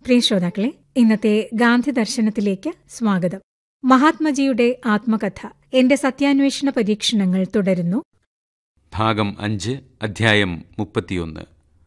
പ്രിയ ശ്രോതാക്കളെ ഇന്നത്തെ ഗാന്ധി ദർശനത്തിലേക്ക് സ്വാഗതം മഹാത്മജിയുടെ ആത്മകഥ എന്റെ സത്യാന്വേഷണ പരീക്ഷണങ്ങൾ തുടരുന്നു ഭാഗം അഞ്ച് അധ്യായം മുപ്പത്തിയൊന്ന്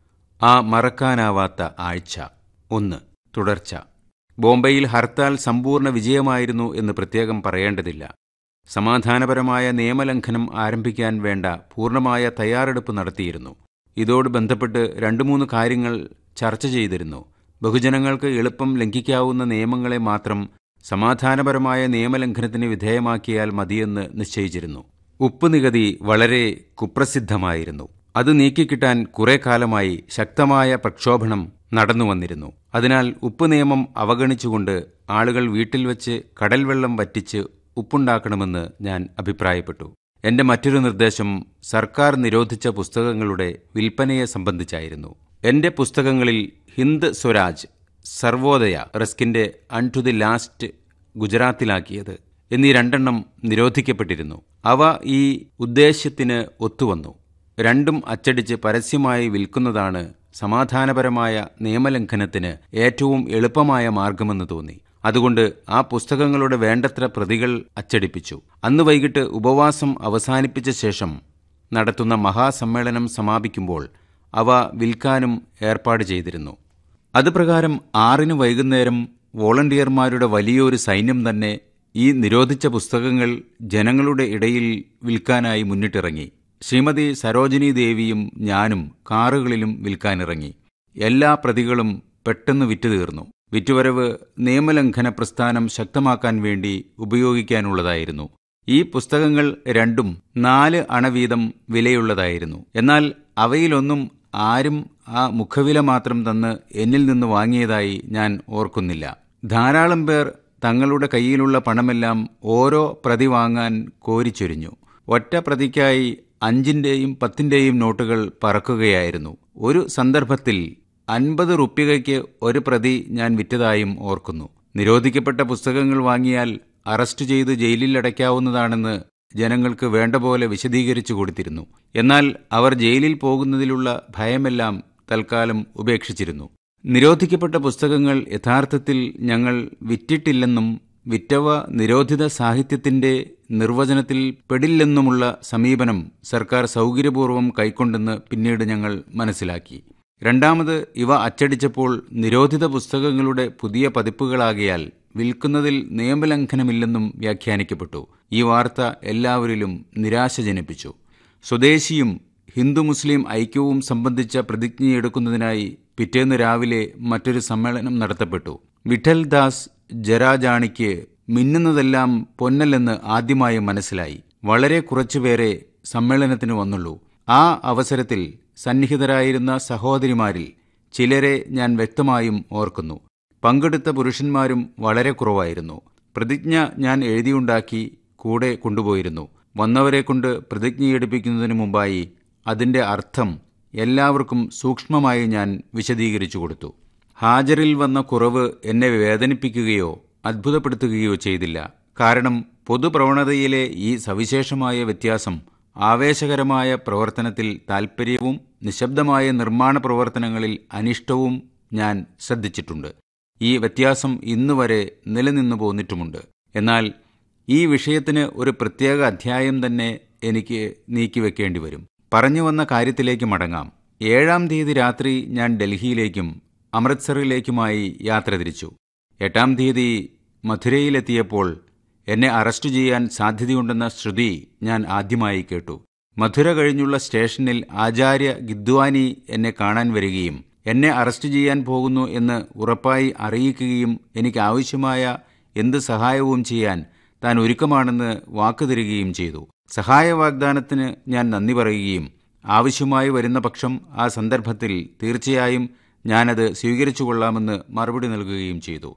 ആ മറക്കാനാവാത്ത ആഴ്ച ഒന്ന് തുടർച്ച ബോംബെയിൽ ഹർത്താൽ സമ്പൂർണ്ണ വിജയമായിരുന്നു എന്ന് പ്രത്യേകം പറയേണ്ടതില്ല സമാധാനപരമായ നിയമലംഘനം ആരംഭിക്കാൻ വേണ്ട പൂർണ്ണമായ തയ്യാറെടുപ്പ് നടത്തിയിരുന്നു ഇതോട് ബന്ധപ്പെട്ട് രണ്ടു മൂന്ന് കാര്യങ്ങൾ ചർച്ച ചെയ്തിരുന്നു ബഹുജനങ്ങൾക്ക് എളുപ്പം ലംഘിക്കാവുന്ന നിയമങ്ങളെ മാത്രം സമാധാനപരമായ നിയമലംഘനത്തിന് വിധേയമാക്കിയാൽ മതിയെന്ന് നിശ്ചയിച്ചിരുന്നു ഉപ്പ് നികുതി വളരെ കുപ്രസിദ്ധമായിരുന്നു അത് നീക്കിക്കിട്ടാൻ കുറെ കാലമായി ശക്തമായ പ്രക്ഷോഭണം നടന്നുവന്നിരുന്നു അതിനാൽ ഉപ്പ് നിയമം അവഗണിച്ചുകൊണ്ട് ആളുകൾ വീട്ടിൽ വെച്ച് കടൽ വെള്ളം വറ്റിച്ച് ഉപ്പുണ്ടാക്കണമെന്ന് ഞാൻ അഭിപ്രായപ്പെട്ടു എന്റെ മറ്റൊരു നിർദ്ദേശം സർക്കാർ നിരോധിച്ച പുസ്തകങ്ങളുടെ വിൽപ്പനയെ സംബന്ധിച്ചായിരുന്നു എന്റെ പുസ്തകങ്ങളിൽ ഹിന്ദ് സ്വരാജ് സർവോദയ റസ്കിന്റെ അൺ ടു ദി ലാസ്റ്റ് ഗുജറാത്തിലാക്കിയത് എന്നീ രണ്ടെണ്ണം നിരോധിക്കപ്പെട്ടിരുന്നു അവ ഈ ഉദ്ദേശ്യത്തിന് ഒത്തുവന്നു രണ്ടും അച്ചടിച്ച് പരസ്യമായി വിൽക്കുന്നതാണ് സമാധാനപരമായ നിയമലംഘനത്തിന് ഏറ്റവും എളുപ്പമായ മാർഗമെന്ന് തോന്നി അതുകൊണ്ട് ആ പുസ്തകങ്ങളുടെ വേണ്ടത്ര പ്രതികൾ അച്ചടിപ്പിച്ചു അന്ന് വൈകിട്ട് ഉപവാസം അവസാനിപ്പിച്ച ശേഷം നടത്തുന്ന മഹാസമ്മേളനം സമാപിക്കുമ്പോൾ അവ വിൽക്കാനും ഏർപ്പാട് ചെയ്തിരുന്നു അതുപ്രകാരം ആറിന് വൈകുന്നേരം വോളണ്ടിയർമാരുടെ വലിയൊരു സൈന്യം തന്നെ ഈ നിരോധിച്ച പുസ്തകങ്ങൾ ജനങ്ങളുടെ ഇടയിൽ വിൽക്കാനായി മുന്നിട്ടിറങ്ങി ശ്രീമതി സരോജിനി ദേവിയും ഞാനും കാറുകളിലും വിൽക്കാനിറങ്ങി എല്ലാ പ്രതികളും പെട്ടെന്ന് വിറ്റുതീർന്നു വിറ്റുവരവ് നിയമലംഘന പ്രസ്ഥാനം ശക്തമാക്കാൻ വേണ്ടി ഉപയോഗിക്കാനുള്ളതായിരുന്നു ഈ പുസ്തകങ്ങൾ രണ്ടും നാല് അണവീതം വിലയുള്ളതായിരുന്നു എന്നാൽ അവയിലൊന്നും ആരും ആ മുഖവില മാത്രം തന്ന് എന്നിൽ നിന്ന് വാങ്ങിയതായി ഞാൻ ഓർക്കുന്നില്ല ധാരാളം പേർ തങ്ങളുടെ കയ്യിലുള്ള പണമെല്ലാം ഓരോ പ്രതി വാങ്ങാൻ കോരിച്ചൊരിഞ്ഞു ഒറ്റ പ്രതിക്കായി അഞ്ചിന്റെയും പത്തിന്റെയും നോട്ടുകൾ പറക്കുകയായിരുന്നു ഒരു സന്ദർഭത്തിൽ അൻപത് റുപ്യകയ്ക്ക് ഒരു പ്രതി ഞാൻ വിറ്റതായും ഓർക്കുന്നു നിരോധിക്കപ്പെട്ട പുസ്തകങ്ങൾ വാങ്ങിയാൽ അറസ്റ്റ് ചെയ്ത് ജയിലിൽ അടയ്ക്കാവുന്നതാണെന്ന് ജനങ്ങൾക്ക് വേണ്ട പോലെ വിശദീകരിച്ചു കൊടുത്തിരുന്നു എന്നാൽ അവർ ജയിലിൽ പോകുന്നതിലുള്ള ഭയമെല്ലാം തൽക്കാലം ഉപേക്ഷിച്ചിരുന്നു നിരോധിക്കപ്പെട്ട പുസ്തകങ്ങൾ യഥാർത്ഥത്തിൽ ഞങ്ങൾ വിറ്റിട്ടില്ലെന്നും വിറ്റവ നിരോധിത സാഹിത്യത്തിന്റെ നിർവചനത്തിൽ പെടില്ലെന്നുമുള്ള സമീപനം സർക്കാർ സൗകര്യപൂർവ്വം കൈക്കൊണ്ടെന്ന് പിന്നീട് ഞങ്ങൾ മനസ്സിലാക്കി രണ്ടാമത് ഇവ അച്ചടിച്ചപ്പോൾ നിരോധിത പുസ്തകങ്ങളുടെ പുതിയ പതിപ്പുകളാകിയാൽ വിൽക്കുന്നതിൽ നിയമലംഘനമില്ലെന്നും വ്യാഖ്യാനിക്കപ്പെട്ടു ഈ വാർത്ത എല്ലാവരിലും നിരാശ ജനിപ്പിച്ചു സ്വദേശിയും ഹിന്ദു മുസ്ലിം ഐക്യവും സംബന്ധിച്ച പ്രതിജ്ഞയെടുക്കുന്നതിനായി പിറ്റേന്ന് രാവിലെ മറ്റൊരു സമ്മേളനം നടത്തപ്പെട്ടു വിഠൽ ദാസ് ജരാജാണിക്ക് മിന്നുന്നതെല്ലാം പൊന്നല്ലെന്ന് ആദ്യമായി മനസ്സിലായി വളരെ കുറച്ചുപേരെ സമ്മേളനത്തിന് വന്നുള്ളൂ ആ അവസരത്തിൽ സന്നിഹിതരായിരുന്ന സഹോദരിമാരിൽ ചിലരെ ഞാൻ വ്യക്തമായും ഓർക്കുന്നു പങ്കെടുത്ത പുരുഷന്മാരും വളരെ കുറവായിരുന്നു പ്രതിജ്ഞ ഞാൻ എഴുതിയുണ്ടാക്കി കൂടെ കൊണ്ടുപോയിരുന്നു വന്നവരെ കൊണ്ട് പ്രതിജ്ഞയെടുപ്പിക്കുന്നതിന് മുമ്പായി അതിന്റെ അർത്ഥം എല്ലാവർക്കും സൂക്ഷ്മമായി ഞാൻ വിശദീകരിച്ചു കൊടുത്തു ഹാജറിൽ വന്ന കുറവ് എന്നെ വേദനിപ്പിക്കുകയോ അത്ഭുതപ്പെടുത്തുകയോ ചെയ്തില്ല കാരണം പൊതുപ്രവണതയിലെ ഈ സവിശേഷമായ വ്യത്യാസം ആവേശകരമായ പ്രവർത്തനത്തിൽ താൽപ്പര്യവും നിശബ്ദമായ നിർമ്മാണ പ്രവർത്തനങ്ങളിൽ അനിഷ്ടവും ഞാൻ ശ്രദ്ധിച്ചിട്ടുണ്ട് ഈ വ്യത്യാസം ഇന്നുവരെ നിലനിന്നു പോന്നിട്ടുമുണ്ട് എന്നാൽ ഈ വിഷയത്തിന് ഒരു പ്രത്യേക അധ്യായം തന്നെ എനിക്ക് നീക്കിവെക്കേണ്ടി വരും പറഞ്ഞു വന്ന കാര്യത്തിലേക്ക് മടങ്ങാം ഏഴാം തീയതി രാത്രി ഞാൻ ഡൽഹിയിലേക്കും അമൃത്സറിലേക്കുമായി യാത്ര തിരിച്ചു എട്ടാം തീയതി മധുരയിലെത്തിയപ്പോൾ എന്നെ അറസ്റ്റ് ചെയ്യാൻ സാധ്യതയുണ്ടെന്ന ശ്രുതി ഞാൻ ആദ്യമായി കേട്ടു മധുര കഴിഞ്ഞുള്ള സ്റ്റേഷനിൽ ആചാര്യ ഗിദ്വാനി എന്നെ കാണാൻ വരികയും എന്നെ അറസ്റ്റ് ചെയ്യാൻ പോകുന്നു എന്ന് ഉറപ്പായി അറിയിക്കുകയും എനിക്ക് ആവശ്യമായ എന്ത് സഹായവും ചെയ്യാൻ താൻ ഒരുക്കമാണെന്ന് വാക്കു തരികയും ചെയ്തു സഹായ വാഗ്ദാനത്തിന് ഞാൻ നന്ദി പറയുകയും ആവശ്യമായി വരുന്ന പക്ഷം ആ സന്ദർഭത്തിൽ തീർച്ചയായും ഞാനത് സ്വീകരിച്ചുകൊള്ളാമെന്ന് മറുപടി നൽകുകയും ചെയ്തു